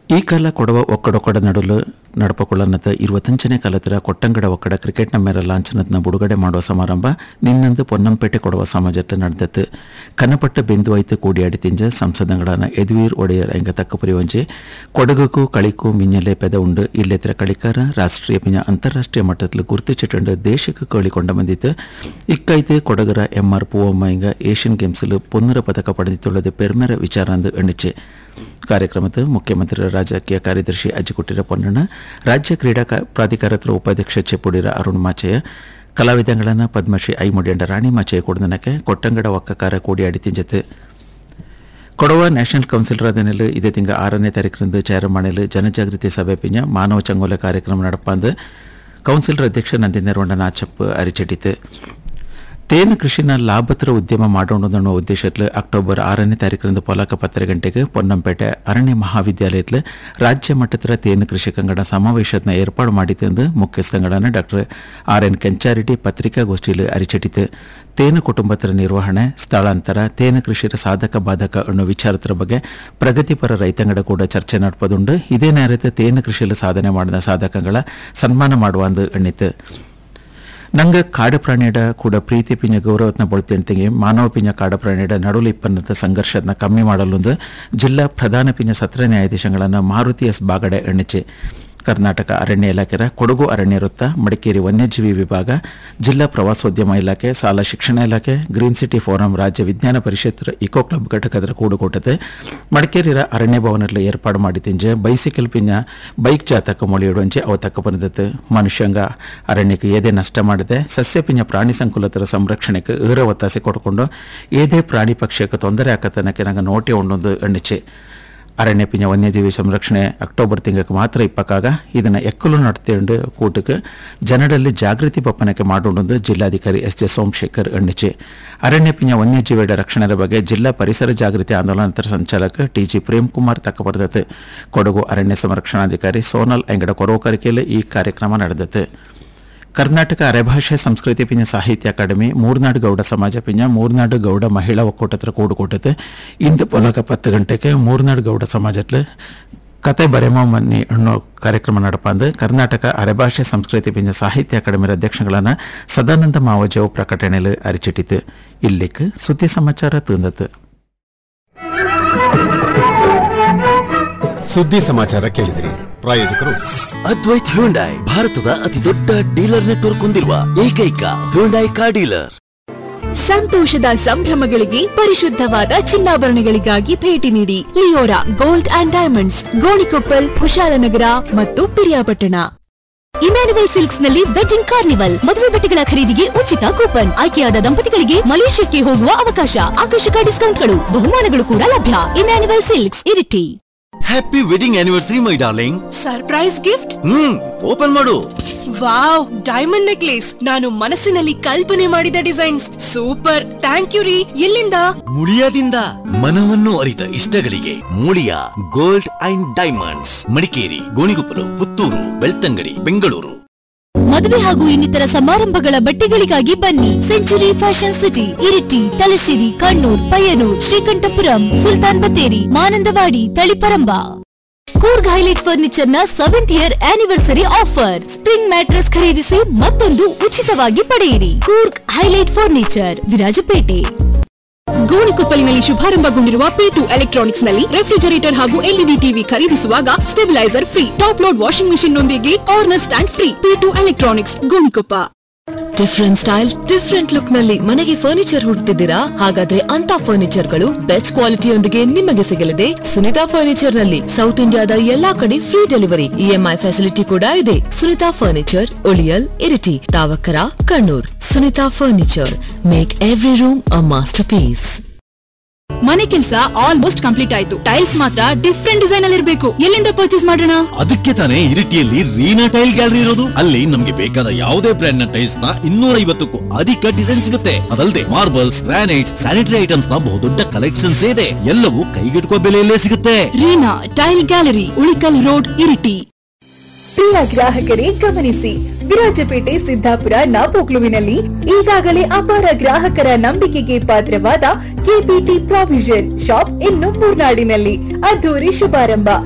ಈ ಕಾಲ ಕೊಡವ ಒಕ್ಕಡೊಕ್ಕಡ ನಡುಲು ನಡಪಕೊಳ್ಳನತ ಇರುವತ್ತಂಚನೇ ಕಾಲತ್ರ ಕೊಟ್ಟಂಗಡ ಒಕ್ಕಡ ಕ್ರಿಕೆಟ್ನ ಮೇರ ಲಾಂಛನತ್ನ ಬಿಡುಗಡೆ ಮಾಡುವ ಸಮಾರಂಭ ನಿನ್ನಂದು ಪೊನ್ನಂಪೇಟೆ ಕೊಡವ ಸಮಾಜಕ್ಕೆ ನಡೆದತ್ತು ಕನ್ನಪಟ್ಟ ಬೆಂದು ಐತು ಕೂಡಿಯಾಡಿ ತಿಂಜ ಸಂಸದಗಳನ್ನ ಎದುವೀರ್ ಒಡೆಯರ್ ಎಂಗ ತಕ್ಕಪುರಿ ಒಂಜಿ ಕೊಡಗಕ್ಕೂ ಕಳಿಕು ಮಿಂಜಲೆ ಪೆದ ಉಂಡು ಇಲ್ಲೆತ್ರ ಕಳಿಕಾರ ರಾಷ್ಟ್ರೀಯ ಪಿಂಜ ಅಂತಾರಾಷ್ಟ್ರೀಯ ಮಟ್ಟದಲ್ಲಿ ಗುರುತಿಸಿಟ್ಟಂಡು ದೇಶಕ್ಕೆ ಕೋಳಿಕೊಂಡ ಬಂದಿತ್ತು ಇಕ್ಕೈತೆ ಕೊಡಗರ ಎಂ ಆರ್ ಪೂವಮ್ಮ ಇಂಗ ಏಷ್ಯನ್ ಗೇಮ್ಸ್ಲು ಪುನರ ಪದಕ ಪಡೆದಿತ್ತುಳ್ಳದು ಪೆರ್ಮೆರ ವಿಚಾರ ಅಂದು ಎಣ್ಣಿಚೆ ಕಾರ್ಯಕ್ರಮದ ಮುಖ್ಯಮಂತ್ರಿ ರಾಜಕೀಯ ಕಾರ್ಯದರ್ಶಿ ಅಜ್ಜಿಕುಟ್ಟಿರ ಪೊನ್ನಣ್ಣ ರಾಜ್ಯ ಕ್ರೀಡಾ ಕಾ- ಪ್ರಾಧಿಕಾರದ ಉಪಾಧ್ಯಕ್ಷ ಚೆಪ್ಪುಡಿರ ಅರುಣ್ ಮಾಚಯ್ಯ ಕಲಾವಿದಗಳನ್ನು ಪದ್ಮಶ್ರೀ ಐ ಮುಡಿಯಂಡ ರಾಣಿ ಮಾಚಯ್ಯ ಕೊಡದನಕ್ಕೆ ಕೊಟ್ಟಂಗಡ ಒಕ್ಕಕಾರ ಕೂಡಿಯಾಡಿ ತಿಂಜತ್ತು ಕೊಡವ ನ್ಯಾಷನಲ್ ಕೌನ್ಸಿಲ್ ರಾಧನೆಯಲ್ಲಿ ಇದೇ ತಿಂಗಳ ಆರನೇ ತಾರೀಕಿನಿಂದ ಚೇರಮಾಣಿಲು ಜನಜಾಗೃತಿ ಸಭೆ ಪಿಂಜ ಮಾನವ ಚಂಗೋಲ ಕಾರ್ಯಕ್ರಮ ನಡಪಾಂದು ಕೌನ್ಸಿಲ್ ಅಧ್ಯಕ್ಷ ನಂದಿನೇರ್ವಂಡ ನಾಚಪ್ಪ ಅರಿಚಿಟ್ಟಿತು ತೇನು ಕೃಷಿನ ಲಾಭತರ ಉದ್ಯಮ ಮಾಡೋಣ ಉದ್ದೇಶದಲ್ಲಿ ಅಕ್ಟೋಬರ್ ಆರನೇ ತಾರೀಕಿನಿಂದ ಪೊಲಕ ಪತ್ತರ ಗಂಟೆಗೆ ಪೊನ್ನಂಪೇಟೆ ಅರಣ್ಯ ಮಹಾವಿದ್ಯಾಲಯದಲ್ಲಿ ರಾಜ್ಯ ಮಟ್ಟದ ತೇನು ಕೃಷಿ ಕಂಗಡ ಸಮಾವೇಶನ ಏರ್ಪಾಡು ಮಾಡಿತು ಎಂದು ಮುಖ್ಯಸ್ಥಗಳನ್ನ ಡಾಕ್ಟರ್ ಆರ್ ಎನ್ ಕೆಂಚಾರೆಡ್ಡಿ ಪತ್ರಿಕಾಗೋಷ್ಠಿಯಲ್ಲಿ ಅರಿಚಿಟ್ಟಿತು ತೇನು ಕುಟುಂಬತರ ನಿರ್ವಹಣೆ ಸ್ಥಳಾಂತರ ತೇನು ಕೃಷಿಯ ಸಾಧಕ ಬಾಧಕ ಅನ್ನೋ ವಿಚಾರದ ಬಗ್ಗೆ ಪ್ರಗತಿಪರ ರೈತಂಗಡ ಕೂಡ ಚರ್ಚೆ ನಡೆಪದುಂಡು ಇದೇ ನೇರത്തെ ತೇನು ಕೃಷಿಯಲ್ಲಿ ಸಾಧನೆ ಮಾಡಿದ ಸಾಧಕಗಳ ಸನ್ಮಾನ ಮಾಡುವ ಅಂದು ಎಣ್ಣಿತು ನಂಗ ಕಾಡು ಪ್ರಾಣಿಯಡ ಕೂಡ ಪ್ರೀತಿ ಪಿಂಜ ಗೌರವತ್ನ ಬೊಳ್ತೆಂಟಿಗೆ ಮಾನವ ಪಿಂಜ ಕಾಡು ಪ್ರಾಣಿಯಡ ನಡುಲು ಇಪ್ಪನ್ನದ ಸಂಘರ್ಷನ ಕಮ್ಮಿ ಮಾಡಲು ಜಿಲ್ಲಾ ಪ್ರಧಾನ ಪಿಂಜ ಸತ್ರ ನ್ಯಾಯಾಧೀಶಗಳನ್ನು ಮಾರುತಿ ಎಸ್ ಬಾಗಡೆ ಎಣ್ಣಿಚೆ ಕರ್ನಾಟಕ ಅರಣ್ಯ ಇಲಾಖೆಯ ಕೊಡಗು ಅರಣ್ಯ ವೃತ್ತ ಮಡಿಕೇರಿ ವನ್ಯಜೀವಿ ವಿಭಾಗ ಜಿಲ್ಲಾ ಪ್ರವಾಸೋದ್ಯಮ ಇಲಾಖೆ ಸಾಲ ಶಿಕ್ಷಣ ಇಲಾಖೆ ಗ್ರೀನ್ ಸಿಟಿ ಫೋರಂ ರಾಜ್ಯ ವಿಜ್ಞಾನ ಪರಿಷತ್ ಇಕೋ ಕ್ಲಬ್ ಘಟಕದ ಕೂಡುകൂട്ടത്തെ ಮಡಿಕೇರಿಯ ಅರಣ್ಯ ಭವನದಲ್ಲಿ ಏರ್ಪಾಡು ಮಾಡಿ ತಿಂಜೆ ಬೈಸಿಕಲ್ ಪಿಂಜ ಬೈಕ್ ಜಾತಕ ಮೊಳೆಯಿಡುವಂಚೆ ಅವ ತಕ್ಕ ಬಂದದ್ದು ಮನುಷ್ಯಂಗ ಅರಣ್ಯಕ್ಕೆ ಏದೇ ನಷ್ಟ ಮಾಡದೆ ಸಸ್ಯ ಪಿಂಜ ಪ್ರಾಣಿ ಸಂಕುಲತರ ಸಂರಕ್ಷಣೆಗೆ ಏರ ಒತ್ತಾಸೆ ಕೊಡ್ಕೊಂಡು ಏದೇ ಪ್ರಾಣಿ ಪಕ್ಷಕ್ಕೆ ತೊಂದರೆ ಆಕತನಕ್ಕೆ ನಂಗೆ ನೋಟೆ ಉಂಡೊಂದು ಎಣ್ಣಿಚೆ ಅರಣ್ಯ ಪಿಂಜ ವನ್ಯಜೀವಿ ಸಂರಕ್ಷಣೆ ಅಕ್ಟೋಬರ್ ತಿಂಗಳಿಗೆ ಮಾತ್ರ ಇಪ್ಪಕ್ಕಾಗ ಇದನ್ನು ಎಕ್ಕಲು ನಡ್ತೇಂಡು ಕೂಟಕ್ಕೆ ಜನರಲ್ಲಿ ಜಾಗೃತಿ ಬಪ್ಪನಕ್ಕೆ ಮಾಡೋದು ಜಿಲ್ಲಾಧಿಕಾರಿ ಎಸ್ ಜೆ ಸೋಮಶೇಖರ್ ಎಣ್ಣಿಚೆ ಅರಣ್ಯ ಪಿಂಜ ವನ್ಯಜೀವಿಗಳ ರಕ್ಷಣೆಯ ಬಗ್ಗೆ ಜಿಲ್ಲಾ ಪರಿಸರ ಜಾಗೃತಿ ಆಂದೋಲನದ ಸಂಚಾಲಕ ಟಿಜಿ ಪ್ರೇಮ್ ಕುಮಾರ್ ತಕ್ಕಬರ್ದತ್ತು ಕೊಡಗು ಅರಣ್ಯ ಸಂರಕ್ಷಣಾಧಿಕಾರಿ ಸೋನಲ್ ಎಂಗಡ ಕೊರೋಕರಿಕೆಯಲ್ಲಿ ಈ ಕಾರ್ಯಕ್ರಮ ನಡೆದತ್ತು ಕರ್ನಾಟಕ ಅರೆಭಾಷೆ ಸಂಸ್ಕೃತಿ ಪಿಂಜ ಸಾಹಿತ್ಯ ಅಕಾಡೆಮಿ ಮೂರ್ನಾಡು ಗೌಡ ಸಮಾಜ ಪಿಂಜ ಮೂರ್ನಾಡು ಗೌಡ ಮಹಿಳಾ ಒಕ್ಕೂಟತ್ರ ಕೂಡುಕೂಟത്ത് ಇಂದು ಪೊಲಕ ಪತ್ತು ಗಂಟೆಗೆ ಮೂರ್ನಾಡು ಗೌಡ ಸಮಾಜತ್ಲು ಕತೆ ಬರೆಮ ಮನ್ನಿ ಅನ್ನೋ ಕಾರ್ಯಕ್ರಮ ನಡಪಾಂದು ಕರ್ನಾಟಕ ಅರೆಭಾಷೆ ಸಂಸ್ಕೃತಿ ಪಿಂಜ ಸಾಹಿತ್ಯ ಅಕಾಡೆಮಿ ಅಧ್ಯಕ್ಷಗಳನ್ನ ಸದಾನಂದ ಮಾವಜವು ಪ್ರಕಟಣೆಯಲ್ಲಿ ಅರಿಚಿಟ್ಟಿತು ಇಲ್ಲಿಕ್ ಸುದ್ದಿ ಸಮಾಚಾರ ತಂದತ್ತು ಸುದ್ದಿ ಸಮಾಚಾರ ಕೇಳಿದಿರಿ ಪ್ರಾಯೋಜಕರು ಅದ್ವೈತ್ ಹ್ಯುಂಡೈ ಭಾರತದ ಅತಿ ದೊಡ್ಡ ಡೀಲರ್ ನೆಟ್ವರ್ಕ್ ಹೊಂದಿರುವ ಏಕೈಕ ಹ್ಯುಂಡೈ ಕಾರ್ ಡೀಲರ್ ಸಂತೋಷದ ಸಂಭ್ರಮಗಳಿಗೆ ಪರಿಶುದ್ಧವಾದ ಚಿನ್ನಾಭರಣಗಳಿಗಾಗಿ ಭೇಟಿ ನೀಡಿ Leora gold and diamonds Gonikoppal Kushalnagar ಮತ್ತು ಪಿರಿಯಾಪಟ್ಟಣ ಇಮ್ಯಾನುವಲ್ ಸಿಲ್ಕ್ಸ್ ನಲ್ಲಿ ವೆಡ್ಡಿಂಗ್ ಕಾರ್ನಿವಲ್ ಮದುವೆ ಬಟ್ಟೆಗಳ ಖರೀದಿಗೆ ಉಚಿತ ಕೂಪನ್ ಆಯ್ಕೆಯಾದ ದಂಪತಿಗಳಿಗೆ ಮಲೇಷ್ಯಾಕ್ಕೆ ಹೋಗುವ ಅವಕಾಶ ಆಕರ್ಷಕ ಡಿಸ್ಕೌಂಟ್ಗಳು ಬಹುಮಾನಗಳು ಕೂಡ ಲಭ್ಯ Emmanuel silks Iritty happy wedding anniversary my darling surprise gift hmm open ಮಾಡು ವಾವ್ ಡೈಮಂಡ್ ನೆಕ್ಲೇಸ್ ನಾನು ಮನಸ್ಸಿನಲ್ಲಿ ಕಲ್ಪನೆ ಮಾಡಿದ ಡಿಸೈನ್ಸ್ ಸೂಪರ್ ಥ್ಯಾಂಕ್ ಯು ರೀ ಎಲ್ಲಿಂದ ಮುಳಿಯಾದಿಂದ ಮನವನ್ನು ಅರಿತ ಇಷ್ಟಗಳಿಗೆ Muliya gold and diamonds Madikeri Gonikoppal Puttur Belthangady Bengaluru ಮದುವೆ ಹಾಗೂ ಇನ್ನಿತರ ಸಮಾರಂಭಗಳ ಬಟ್ಟೆಗಳಿಗಾಗಿ ಬನ್ನಿ century fashion city Iritty Thalassery Kannur Payyanur Sreekandapuram Sultan Bathery Mananthavady Taliparamba Coorg highlight furniture ನ seventh year anniversary offer spring mattress ಖರೀದಿಸಿ ಮತ್ತೊಂದು ಉಚಿತವಾಗಿ ಪಡೆಯಿರಿ ಕೂರ್ಗ್ ಹೈಲೈಟ್ ಫರ್ನಿಚರ್ ವಿರಾಜಪೇಟೆ ಗೋಣಿಕೊಪ್ಪಲಿನಲ್ಲಿ ಶುಭಾರಂಭಗೊಂಡಿರುವ ಪಿ ಟು ಎಲೆಕ್ಟ್ರಾನಿಕ್ಸ್ ನಲ್ಲಿ ರೆಫ್ರಿಜರೇಟರ್ ಹಾಗೂ ಎಲ್ಇಡಿ ಟಿವಿ ಖರೀದಿಸುವಾಗ stabiliser free top load washing machine ನೊಂದಿಗೆ corner stand free P two electronics Gonikoppa different style different look ನಲ್ಲಿ ಮನೆಗೆ ಫರ್ನಿಚರ್ ಹುಡುಕ್ತಿದ್ದೀರಾ ಹಾಗಾದ್ರೆ ಅಂತ ಫರ್ನಿಚರ್ ಗಳು ಬೆಸ್ಟ್ ಕ್ವಾಲಿಟಿಯೊಂದಿಗೆ ನಿಮಗೆ ಸಿಗಲಿದೆ ಸುನಿತಾ ಫರ್ನಿಚರ್ ನಲ್ಲಿ ಸೌತ್ ಇಂಡಿಯಾದ ಎಲ್ಲಾ ಕಡೆ ಫ್ರೀ ಡೆಲಿವರಿ ಇಎಂಐ ಫೆಸಿಲಿಟಿ ಕೂಡ ಇದೆ ಸುನಿತಾ ಫರ್ನಿಚರ್ ಉಳಿಯಲ್ Iritty Thavakkara Kannur Sunitha furniture make every room a masterpiece ಮನೆ ಕೆಲಸ ಆಲ್ಮೋಸ್ಟ್ ಕಂಪ್ಲೀಟ್ ಆಯ್ತು ಟೈಲ್ಸ್ ಮಾತ್ರ ಡಿಫ್ರೆಂಟ್ ಡಿಸೈನ್ ಅಲ್ಲಿ ಇರಬೇಕು ಎಲ್ಲಿಂದ ಪರ್ಚೇಸ್ ಮಾಡೋಣ ಅದಕ್ಕೆ ತಾನೇ ಇರಿಟಿಯಲ್ಲಿ ರೀನಾ ಟೈಲ್ ಗ್ಯಾಲರಿ ಇರೋದು ಅಲ್ಲಿ ನಮ್ಗೆ ಬೇಕಾದ ಯಾವುದೇ ಬ್ರ್ಯಾಂಡ್ ನ ಟೈಲ್ಸ್ ನ ಇನ್ನೂರ ಐವತ್ತಕ್ಕೂ ಅಧಿಕ ಡಿಸೈನ್ ಸಿಗುತ್ತೆ ಅದಲ್ಲದೆ ಮಾರ್ಬಲ್ಸ್ ಗ್ರಾನೈಟ್ಸ್ ಸ್ಯಾನಿಟರಿ ಐಟಮ್ಸ್ ನ ಬಹುದೊಡ್ಡ ಕಲೆಕ್ಷನ್ಸ್ ಇದೆ ಎಲ್ಲವೂ ಕೈಗೆಟುಕುವ ಬೆಲೆಯಲ್ಲೇ ಸಿಗುತ್ತೆ Reena tile gallery Ulikkal road Iritty ಪ್ರಿಯ ಗ್ರಾಹಕರೇ ಗಮನಿಸಿ ವಿರಾಜಪೇಟೆ ಸಿದ್ದಾಪುರ ನಾಪೋಕ್ಲುವಿನಲ್ಲಿ ಈಗಾಗಲೇ ಅಪಾರ ಗ್ರಾಹಕರ ನಂಬಿಕೆಗೆ ಪಾತ್ರವಾದ ಕೆಪಿಟಿ ಪ್ರಾವಿಷನ್ ಶಾಪ್ ಇನ್ನು ಮೂರ್ನಾಡಿನಲ್ಲಿ ಅದ್ದೂರಿ ಶುಭಾರಂಭ